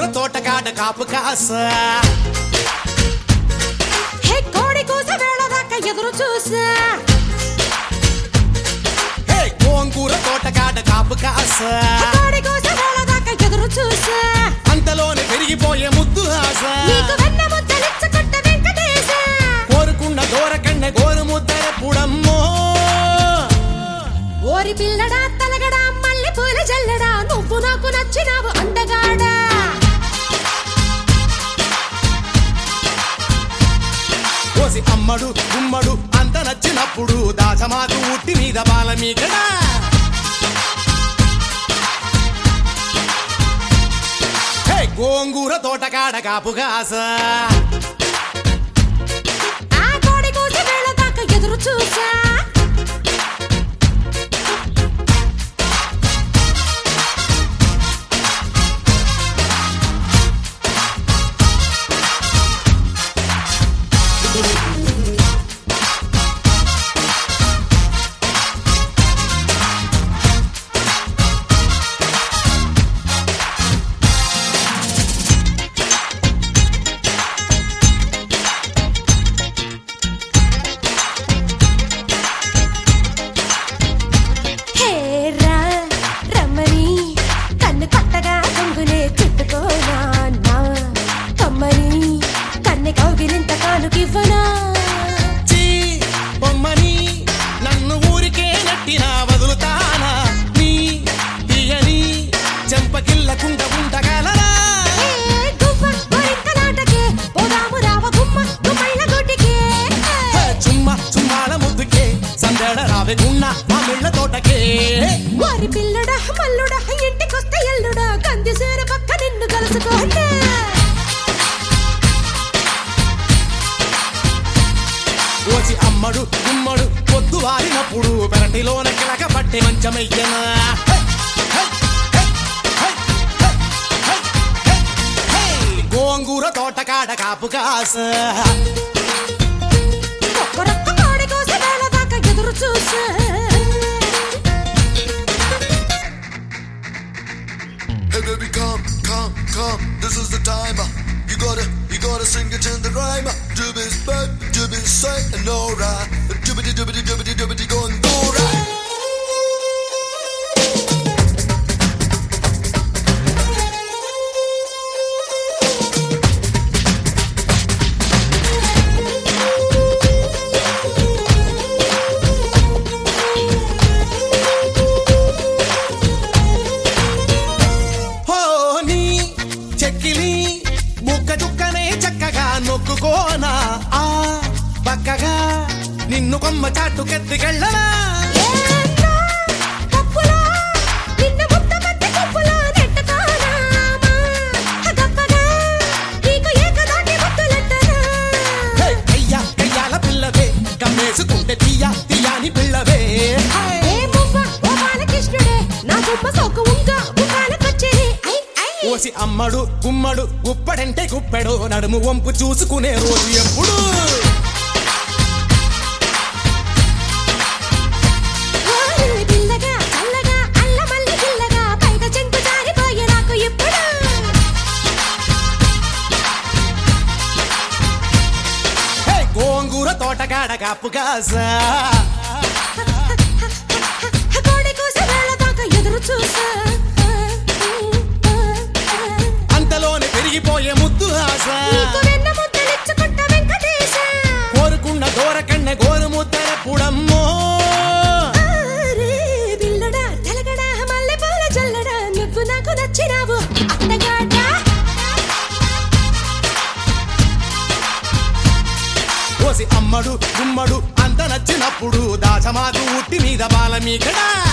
గోంగూర తోటకాడ కాపు కాస హే కోడి కూస వేళ దాకా ఎదురు చూసా హే గోంగూర తోటకాడ కాపు కాస కోడి కూస వేళ దాకా ఎదురు చూసా అంతలోనే పెరిగిపోయే ముద్దు ఆశ నీకు వెన్న ముద్దలిచ్చుకుంట వెంకటేశ కోరుకున్న దూరకన్న గోరు ముద్దరప్పుడమ్మో ఓరి పిల్లడా తలగడా మల్లె పూల జల్లడా నువ్వు నాకు నచ్చినావు అందగాడా కోసి అమ్మడు గుమ్మడు అంత నచ్చినప్పుడు దాచమాకు ఉట్టి మీద బాల మీకడా హే గోంగూర తోటకాడ కాపు కాస ఆ కోడి కూస వేళ దాకా ఎదురు చూసా హే రా రమ్మని కన్ను కొత్తగా దొంగునే చుట్టుకోనా నా కమ్మని కన్నె కౌగిలింత కానుకివ్వనా చీ బొమ్మని నన్ను ఊరికే నట్టినా వదులుతానా నీ తీయని చెంపకిల్లకుండ ఉండగలనా ఏ గువ్వ గోరింకలాటకే పోదాము రావ గుమ్మ గుమ్మళ్ళ గుడ్డికే హే చుమ్మ చుమ్మాల ముద్దుకే సందడ రావెకున్న మా మిళ్ళ తోటకే వారి పిల్లడా మల్లుడా ఇంటికొస్తే ఎల్లుడా కంది సేర పక్క నిన్ను కలుసుకోండి ఓచి అమ్మడు గుమ్మడు పొద్దు వారినప్పుడు పెరటిలోన కిలక పట్టే మంచమయ్యనా హే, హే, హే, హే, హే, హే, హే, హే. గోంగూర తోటకాడ కాపు కాస ఒక్కరొక్క కోడి కోస వేళ దాకా ఎదురు చూసా Hey baby, come, come, come. This is the time. You gotta, you gotta sing it in the rhyme. Doobies back, doobies say, and no right. Doobity doobity doobity doobity going go right. హోని చెక్కిలి ముక్క చుక్కనే చక్కగా నొక్కుకోనా ఆ పక్కగా నిన్ను కొమ్మ చాటుకెత్తికెళ్ళనా ఏంటో పప్పులో నిన్ను ముద్దమంది పప్పులో నెట్టుకోనామా గప్పగా నీకు ఏకదాటి ముద్దులెట్టనా హే, కయ్య కయ్యాల పిల్లవే కమ్మేసుకుంటే తీయ తీయాని పిల్లవే ఏ మువ్వ ఓ బాలకృష్ణుడే నా గుమ్మ సోకు ఉంక ముఖాలకొచ్చేది ఐ ఐ ఓసి అమ్మడు గుమ్మడు గుప్పడంటే గుప్పెడు నడుము వంపు చూసుకునే రోజు ఎప్పుడు ఓరి పిల్లగా చల్లగా అల్లమల్లి పిల్లగా బయట చెంగు జారిపోయే నాకు ఎప్పుడు హే గోంగూర తోటకాడ కాపు కాసా కోడి కూస వేళ దాకా ఎదురు చూసా అంతలోనే పెరిగిపోయే ముద్దు ఆశ నీకు వెన్న ముద్దలిచ్చుకుంట వెంకటేశ కోరుకున్న దూరకన్న గోరు ముద్దరప్పుడమ్మో ఆరే బిల్లడా తెలగడా మల్లె పూల జల్లడా నువ్వు నాకు నచ్చినావు అందగాడా కోసి అమ్మడు గుమ్మడు అంత నచ్చినప్పుడు దాచమాకు ఉట్టి మీద బాల మీకడా